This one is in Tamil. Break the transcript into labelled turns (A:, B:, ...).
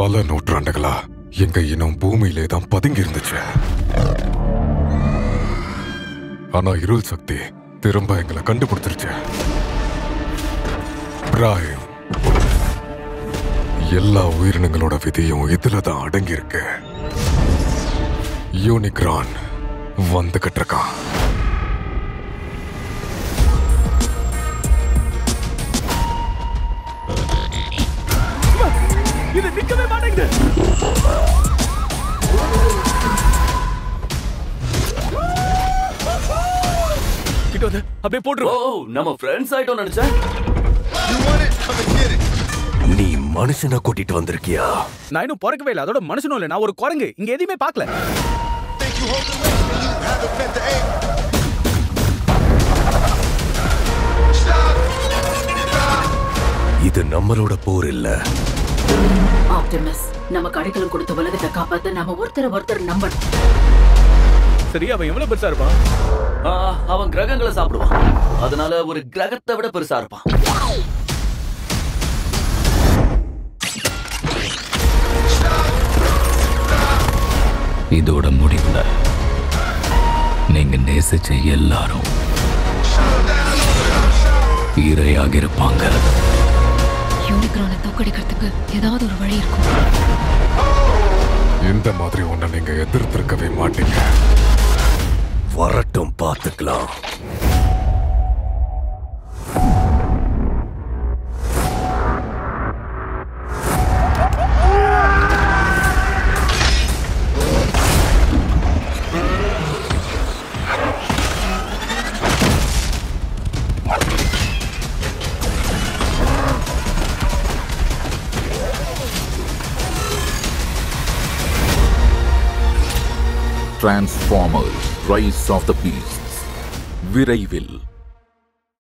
A: பல நூற்றாண்டுகளா எங்க இனம் பூமியிலே தான் பதுங்கி இருந்துச்சு ஆனா இருள் சக்தி திரும்ப எங்களை கண்டுபிடிச்சிருச்சு பிராயம் எல்லா உயிரினங்களோட விதியும் இதுல தான் அடங்கி இருக்கு யூனிக்ரான் வந்துகிட்டு இருக்கான்
B: இது நிக்கவே மாட்டேங்குது கிட்ட வந்து அப்படியே போட்டுரு
C: ஓ நம்ம ஃப்ரெண்ட்ஸ் ஆயிட்டோம் நினைச்சேன்
D: நீ மனுஷனை கூட்டிட்டு வந்திருக்கியா
B: நான் இன்னும் பிறக்கவே இல்லை அதோட மனுஷனும் இல்லை நான் ஒரு குரங்கு இங்க எதையுமே பார்க்கல
D: இது நம்மளோட போர் இல்ல
E: ஆப்டிமஸ் நமக்கு அடைக்கலம் கொடுத்த உலகத்தை காப்பாத்த நாம ஒருத்தர ஒருத்தர் நம்பணும்
B: சரி அவன் எவ்வளவு பெருசா இருப்பான்
C: ஆ, அவன் கிரகங்களை சாப்பிடுவான் அதனால ஒரு கிரகத்தை விட பெருசா இருப்பான்
F: இதோட முடிவுல நீங்க நேசிச்ச எல்லாரும் இரையாக இருப்பாங்க
G: யூனிக்ரானை தோக்கடிக்கிறதுக்கு ஏதாவது ஒரு வழி இருக்கும்
A: இந்த மாதிரி ஒன்ன நீங்க எதிர்த்திருக்கவே மாட்டீங்க
D: வரட்டும் பார்த்துக்கலாம்
F: Transformers rise of the beast விரைவில்